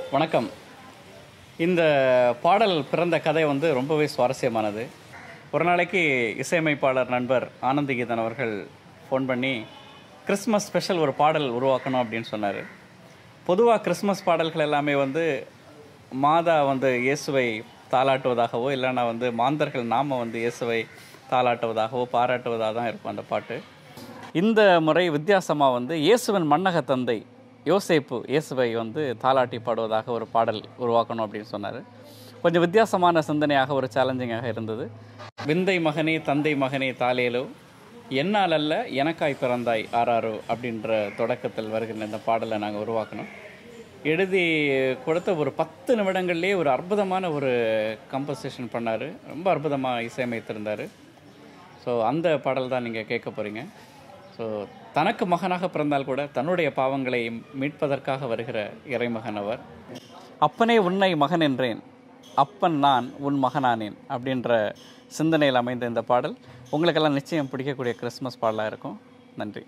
வணக்கம் இந்த பாடல் பிறந்த கதை வந்து ரொம்பவே சுவாரஸ்யமானது ஒரு நாளைக்கு இசையமைப்பாளர் நண்பர் ஆனந்தகீதன் அவர்கள் ஃபோன் பண்ணி கிறிஸ்மஸ் ஸ்பெஷல் ஒரு பாடல் உருவாக்கணும் அப்படின்னு சொன்னார் பொதுவாக கிறிஸ்மஸ் பாடல்கள் எல்லாமே வந்து மாதா வந்து இயேசுவை தாளாட்டுவதாகவோ இல்லைன்னா வந்து மாந்தர்கள் நாம வந்து இயேசுவை தாளாட்டுவதாகவோ பாராட்டுவதாக தான் இருக்கும் அந்த பாட்டு இந்த முறை வித்தியாசமாக வந்து இயேசுவின் மன்னக தந்தை யோசேப்பு இயேசுவை வந்து தாலாட்டி பாடுவதாக ஒரு பாடல் உருவாக்கணும் அப்படின்னு சொன்னார் கொஞ்சம் வித்தியாசமான சிந்தனையாக ஒரு சேலஞ்சிங்காக இருந்தது விந்தை மகனே தந்தை மகனே தாலேலோ என்னால் அல்ல எனக்காய் பிறந்தாய் ஆராரோ அப்படின்ற தொடக்கத்தில் வருகின்ற இந்த பாடலை நாங்கள் உருவாக்கணும் எழுதி கொடுத்த ஒரு பத்து நிமிடங்கள்லேயே ஒரு அற்புதமான ஒரு கம்போசிஷன் பண்ணார் ரொம்ப அற்புதமாக இசையமைத்திருந்தார் ஸோ அந்த பாடல் தான் நீங்கள் கேட்க போகிறீங்க ஸோ தனக்கு மகனாக பிறந்தால் கூட தன்னுடைய பாவங்களை மீட்பதற்காக வருகிற இறைமகன் அவர் அப்பனே உன்னை மகன் என்றேன் அப்பன் நான் உன் மகனானேன் அப்படின்ற சிந்தனையில் அமைந்த இந்த பாடல் உங்களுக்கெல்லாம் நிச்சயம் பிடிக்கக்கூடிய கிறிஸ்மஸ் பாடலாக இருக்கும் நன்றி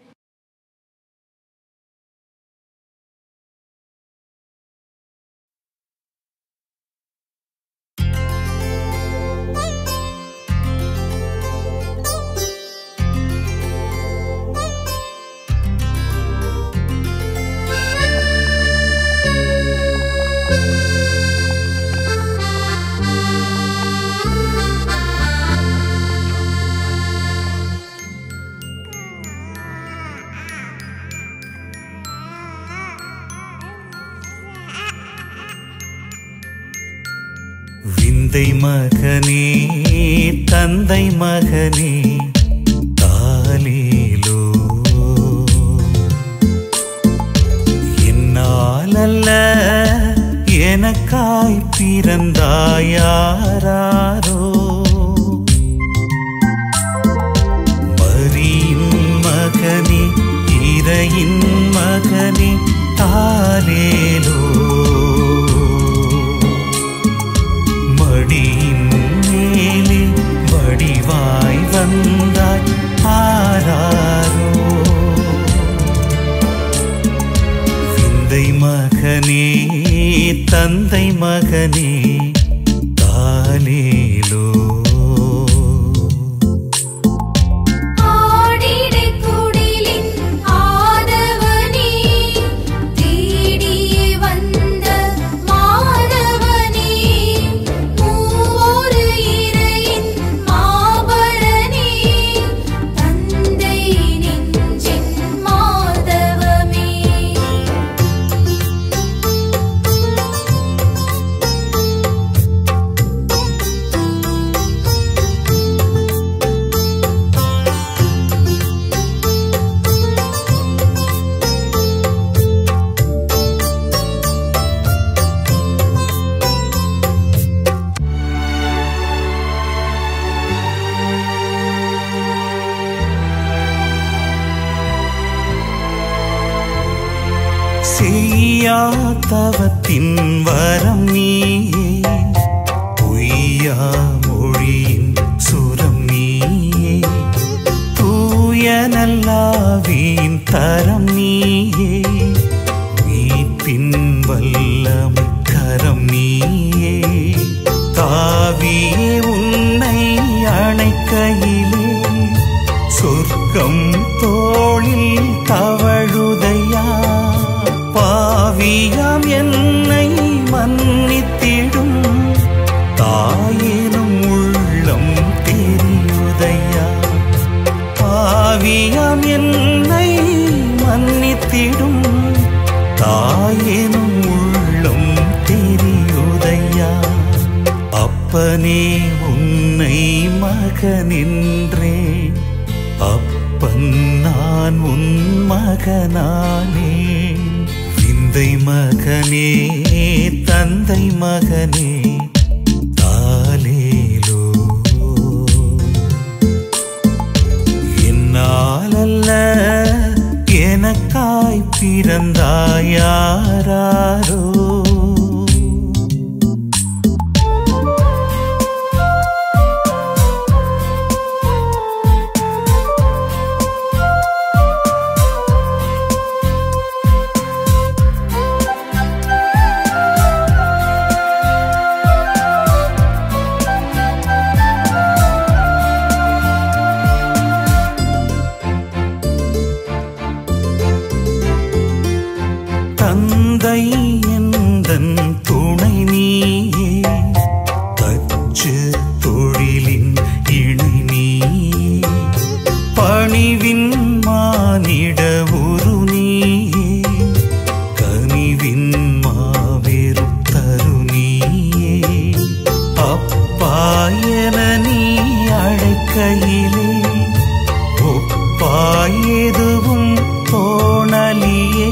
விந்தை மகனே தந்தை மகனே தாலேலோ என்னால் அல்ல எனக்காய் பிறந்தாயாரோ மரியின் மகனே இறையின் மகனே தாலேலோ மடியின் மேலே வடிவாய் வந்தாய் ஆராரோ விந்தை மகனே தந்தை மகனே தாலேலோ ஆடிடை குடிலின் ஆதவனே தேடியே வந்த மாதவனே மூவொரு இறையின் மாபரனே தந்தை நெஞ்சின் மாதவமே செய்யா தவத்தின் வரம் நீயே பொய்யா மொழியின் சுரம் நீயே தூய நல்லாவின் தரம் நீயே மீட்பின் வல்லமை கரம் நீயே தாவியே உன்னை அணைக்கையிலே சொர்க்கம் தோளில் தவழுதையா பாவியாம் என்னை மன்னித்திடும் தாயேனும் உள்ளம் தெரியுதையா பாவியாம் என்னை மன்னித்திடும் தாயேனும் உள்ளம் தெரியுதையா அப்பனே உன்னை மகனென்றே அப்பன் நான் உன் மகனானே விந்தை மகனே தந்தை மகனே தாலேலோ என்னால் அல்ல எனக்காய் பிறந்தாயாரோ ஆ தந்தை எந்தன் துணை நீயே தச்சு தொழிலின் இணை நீயே பணிவின் மானிட ஒரு நீயே கனிவின் மாபெரும் தருணியே அப்பா என நீ அழைக்கையிலே ஒப்பாய் எதுவும் தோணலியே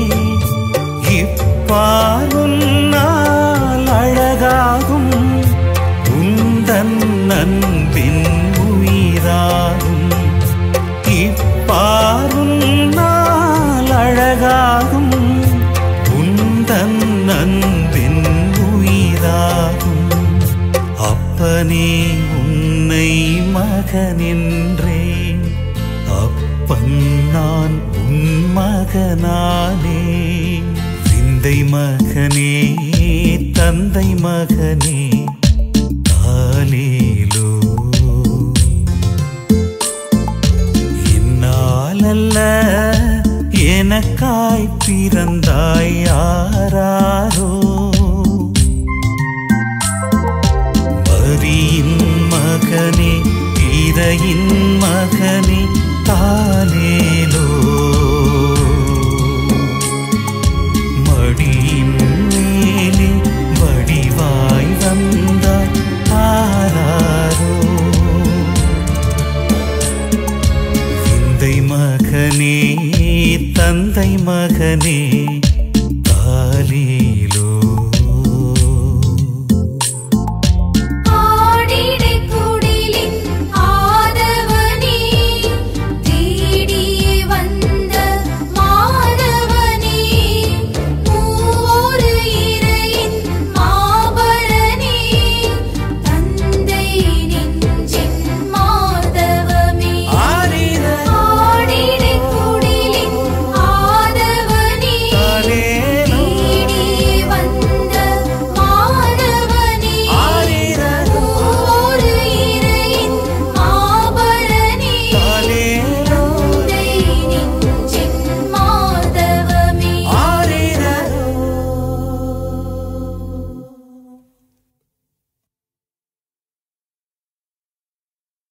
இப்பாருன்னால் அழகாகும் உந்தன் அன்பின் உயிராகும் இப்பாருன்னால் அழகாகும் உந்தன் அன்பின் உயிராகும் அப்பனே உன்னை மகனென்றேன் அப்பன் நான் உன் மகனானே விந்தை மகனே தந்தை மகனே தாலேலோ என்னாலல்ல எனக்காய் பிறந்தாய் யாராரோ மரியின் மகனே இறையின் மகனே தாலேலோ மடியின் மேலே வடிவாய் வந்தாய் ஆராரோ விந்தை மகனே தந்தை மகனே தாலேலோ